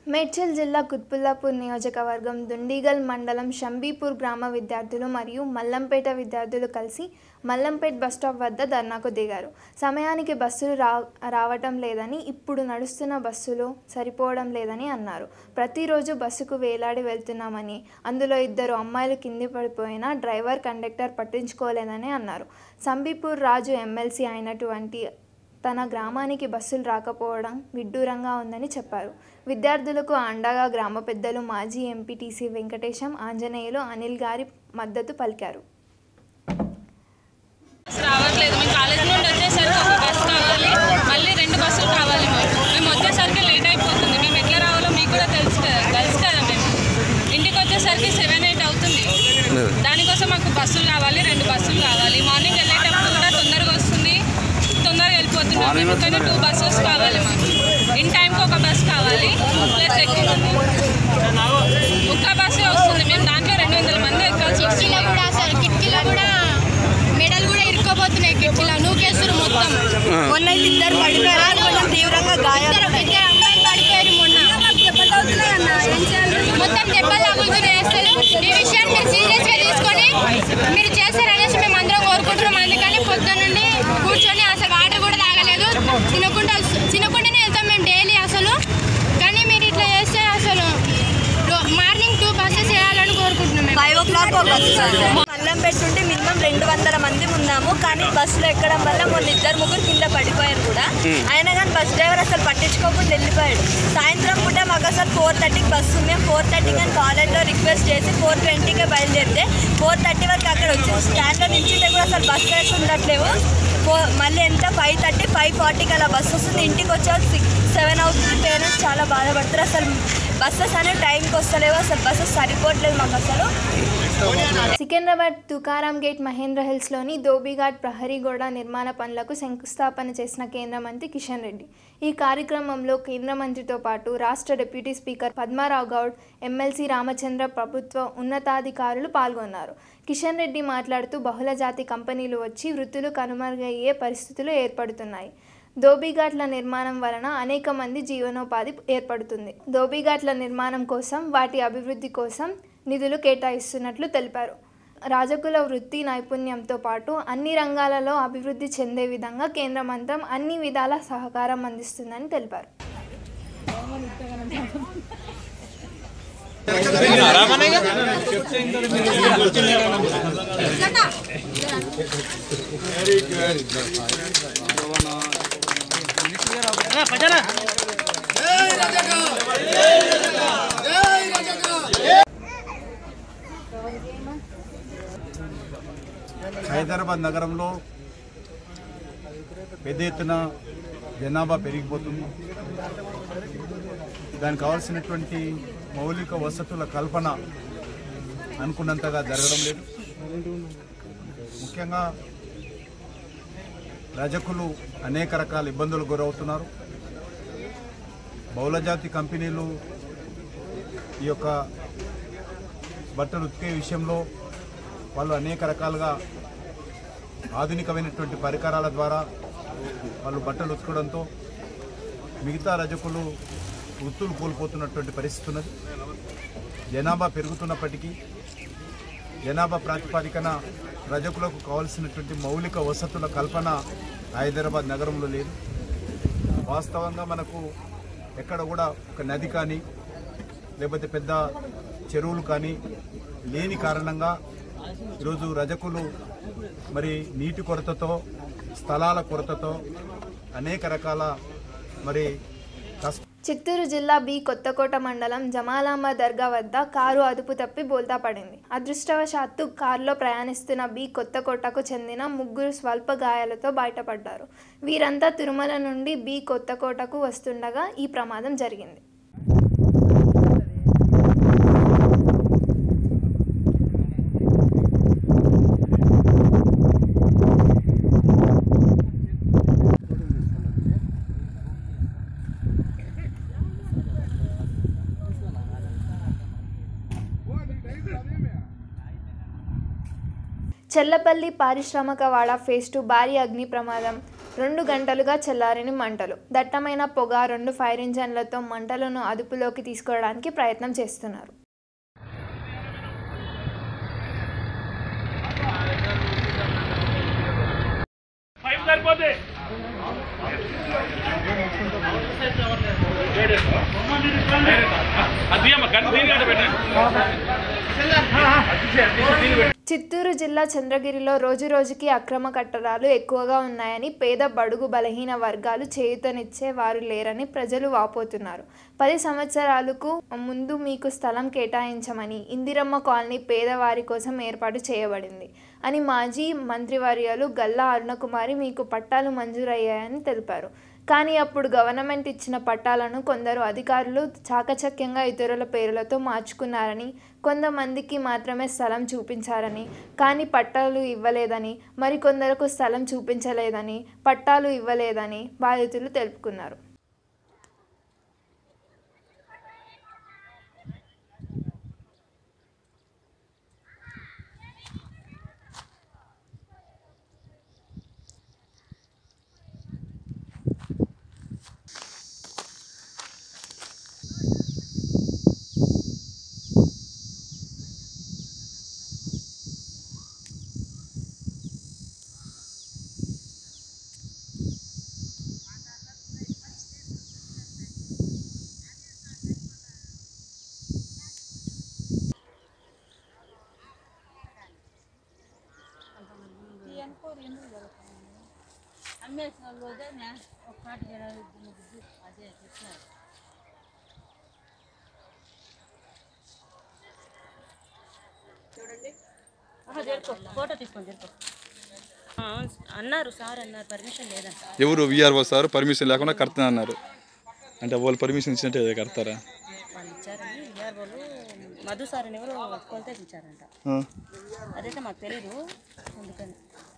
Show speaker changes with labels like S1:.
S1: మేడ్చల్ జిల్లా కుత్బుల్లాపూర్ నియోజకవర్గం దుండిగల్ మండలం షంబీపూర్ గ్రామ విద్యార్థులు మరియు మల్లంపేట విద్యార్థులు కలిసి మల్లంపేట్ బస్టాప్ వద్ద ధర్నాకు దిగారు సమయానికి బస్సులు రా రావటం లేదని ఇప్పుడు నడుస్తున్న బస్సులు సరిపోవడం లేదని అన్నారు ప్రతిరోజు బస్సుకు వేలాడి వెళ్తున్నామని అందులో ఇద్దరు అమ్మాయిలు కింది పడిపోయినా డ్రైవర్ కండక్టర్ పట్టించుకోలేదని అన్నారు సంబీపూర్ రాజు ఎమ్మెల్సీ అయినటువంటి తన గ్రామానికి బస్సులు రాకపోవడం విడ్డూరంగా ఉందని చెప్పారు విద్యార్థులకు అండగా గ్రామ పెద్దలు మాజీ ఎంపీటీసీ వెంకటేశం ఆంజనేయులు అనిల్ గారి మద్దతు పలికారు
S2: బస్ రావట్లేదు మేము కాలేజ్ నుండి వచ్చేసరికి ఒక బస్ కావాలి మళ్ళీ రెండు బస్సులు కావాలి మాకు మేము వచ్చేసరికి లేట్ అయిపోతుంది మేము ఎట్లా రావాలో మీకు కూడా తెలుసు కదా తెలుసు కదా మేము ఇంటికి వచ్చేసరికి సెవెన్ ఎయిట్ అవుతుంది దానికోసం మాకు బస్సులు కావాలి రెండు బస్సులు కావాలి మార్నింగ్ వెళ్ళేటప్పుడు కూడా తొందరగా వస్తుంది తొందరగా వెళ్ళిపోతున్నాం మేము కానీ టూ బస్సెస్ కావాలి మాకు ఇన్ టైంకి ఒక బస్ కావాలి ప్లస్ ఎక్కువ ఒక్క బస్సే వస్తుంది మేము దాంట్లో రెండు వందల మంది ఎక్కాల్సి వస్తుంది
S3: కిటికీలో కూడా అసలు కిటికీలో కూడా మెడలు కూడా ఇరుక్కోబోతున్నాయి కిటికీలో నూకేస్తారు మొత్తం
S4: మొన్న అయితే ఇద్దరు పడిపోయారు కొంచెం తీవ్రంగా గాయాలు
S3: ఇద్దరు ఇద్దరు అమ్మాయిలు పడిపోయారు మొన్న మొత్తం దెబ్బలు తగులుతున్నాయి అసలు ఈ విషయాన్ని మీరు సీరియస్ గా తీసుకొని మీరు చేస్తారనేసి మేము అందరం కోరుకుంటున్నాం అందుకని పొద్దున్న నుండి కూర్చొని అసలు వాటర్ కూడా తాగలేదు తినకుండా తినకుండానే వెళ్తాం మేము డైలీ అసలు కానీ మీరు ఇట్లా చేస్తే అసలు మార్నింగ్ టూ బస్సెస్ వేయాలని కోరుకుంటున్నాం మేము
S4: ఫైవ్ ఓ క్లాక్ ఒక బస్సు మల్లం పెట్టుంటే మినిమం రెండు వందల మంది ఉన్నాము కానీ బస్సులో ఎక్కడం వల్ల మొన్న ఇద్దరు ముగ్గురు కింద పడిపోయారు కూడా అయినా కానీ బస్ డ్రైవర్ అసలు పట్టించుకోకుండా వెళ్ళిపోయాడు సాయంత్రం పూట మాకు అసలు ఫోర్ థర్టీకి బస్సు మేము ఫోర్ థర్టీకి అని కాలేజ్లో రిక్వెస్ట్ చేసి ఫోర్ ట్వంటీకే బయలుదేరితే ఫోర్ థర్టీ వరకు అక్కడ వచ్చి స్టాండ్లో నించుంటే కూడా అసలు బస్ డ్రైవర్స్ ఉండట్లేవు ఫోర్ మళ్ళీ ఎంత ఫైవ్ థర్టీ ఫైవ్ ఫార్టీకి అలా బస్సు వస్తుంది ఇంటికి వచ్చే సిక్స్ సెవెన్ అవుతుంది పేరెంట్స్ చాలా బాధపడతారు అసలు బస్సెస్ అనేవి టైంకి వస్తలేవు అసలు బస్సెస్ సరిపోవట్లేదు మాకు అసలు
S1: సికింద్రాబాద్ తుకారాం గేట్ మహేంద్ర హిల్స్లోని ధోబీఘాట్ ప్రహరీ గోడ నిర్మాణ పనులకు శంకుస్థాపన చేసిన కేంద్ర మంత్రి కిషన్ రెడ్డి ఈ కార్యక్రమంలో కేంద్ర మంత్రితో పాటు రాష్ట్ర deputy speaker Padmarao Goud MLC Ramachandra ప్రభుత్వ ఉన్నతాధికారులు పాల్గొన్నారు కిషన్ రెడ్డి మాట్లాడుతూ బహుళజాతి కంపెనీలు వచ్చి వృత్తులు కనుమరుగయ్యే పరిస్థితులు ఏర్పడుతున్నాయి ధోబీఘాట్ల నిర్మాణం వలన అనేక మంది జీవనోపాధి ఏర్పడుతుంది ధోబీఘాట్ల నిర్మాణం కోసం వాటి అభివృద్ధి కోసం నిధులు కేటాయిస్తున్నట్లు తెలిపారు రాజకుల వృత్తి నైపుణ్యంతో పాటు అన్ని రంగాలలో అభివృద్ధి చెందే విధంగా కేంద్ర మంత్రం అన్ని విధాల సహకారం అందిస్తుందని తెలిపారు
S5: హైదరాబాద్ నగరంలో పెద్ద ఎత్తున జనాభా పెరిగిపోతుంది దానికి కావాల్సినటువంటి మౌలిక వసతుల కల్పన అనుకున్నంతగా జరగడం లేదు ముఖ్యంగా రజకులు అనేక రకాల ఇబ్బందులు గురవుతున్నారు బహుళజాతి కంపెనీలు ఈ యొక్క బట్టలు ఉతికే విషయంలో వాళ్ళు అనేక రకాలుగా ఆధునికమైనటువంటి పరికరాల ద్వారా వాళ్ళు బట్టలు ఉతకడంతో మిగతా రజకులు వృత్తులు కోల్పోతున్నటువంటి పరిస్థితి ఉన్నది జనాభా పెరుగుతున్నప్పటికీ జనాభా ప్రాతిపదికన రజకులకు కావాల్సినటువంటి మౌలిక వసతుల కల్పన హైదరాబాద్ నగరంలో లేదు వాస్తవంగా మనకు ఎక్కడ కూడా ఒక నది కానీ లేకపోతే పెద్ద చెరువులు కానీ లేని కారణంగా ఈరోజు రజకులు మరి నీటి కొరతతో స్థలాల కొరతతో అనేక రకాల మరి కష్ట
S1: చిత్తూరు జిల్లా బి కొత్తకోట మండలం జమాలాంబ దర్గా వద్ద కారు అదుపు తప్పి బోల్తా పడింది అదృష్టవశాత్తు కారులో ప్రయాణిస్తున్న బి కొత్తకోటకు చెందిన ముగ్గురు స్వల్ప గాయాలతో బయటపడ్డారు వీరంతా తిరుమల నుండి బి కొత్తకోటకు వస్తుండగా ఈ ప్రమాదం జరిగింది చెల్లపల్లి పారిశ్రామికవాడ ఫేజ్ టూ భారీ అగ్ని ప్రమాదం రెండు గంటలుగా చల్లారని మంటలు దట్టమైన పొగ రెండు ఫైర్ ఇంజన్లతో మంటలను అదుపులోకి తీసుకోవడానికి ప్రయత్నం చేస్తున్నారు చిత్తూరు జిల్లా చంద్రగిరిలో రోజురోజుకి అక్రమ కట్టడాలు ఎక్కువగా ఉన్నాయని పేద బడుగు బలహీన వర్గాలు చేయూతనిచ్చే వారు లేరని ప్రజలు వాపోతున్నారు పది సంవత్సరాలకు ముందు మీకు స్థలం కేటాయించమని ఇందిరమ్మ కాలనీ పేదవారి కోసం ఏర్పాటు చేయబడింది అని మాజీ మంత్రివర్యులు గల్లా అరుణకుమారి మీకు పట్టాలు మంజూరయ్యాయని తెలిపారు కానీ అప్పుడు గవర్నమెంట్ ఇచ్చిన పట్టాలను కొందరు అధికారులు చాకచక్యంగా ఇతరుల పేర్లతో మార్చుకున్నారని కొంతమందికి మాత్రమే స్థలం చూపించారని కానీ పట్టాలు ఇవ్వలేదని మరికొందరకు స్థలం చూపించలేదని పట్టాలు ఇవ్వలేదని బాధితులు తెలుపుకున్నారు
S6: ఫోటో తీసుకొని జరుపు ఆ, అవును అన్నారు సార్ అన్నారు పర్మిషన్ లేదంట
S7: ఎవరు విఆర్ఓ సార్ పర్మిషన్ లేకుండా కడతా అన్నారు అంటే వాళ్ళు పర్మిషన్ ఇచ్చినట్టే కడతారా
S6: వాళ్ళు ఇచ్చారని విఆర్ వాళ్ళు మధు సార్ అని ఎవరు కొలత ఇచ్చారంట
S7: ఆ.
S6: అదైతే మాకు తెలియదు అందుకని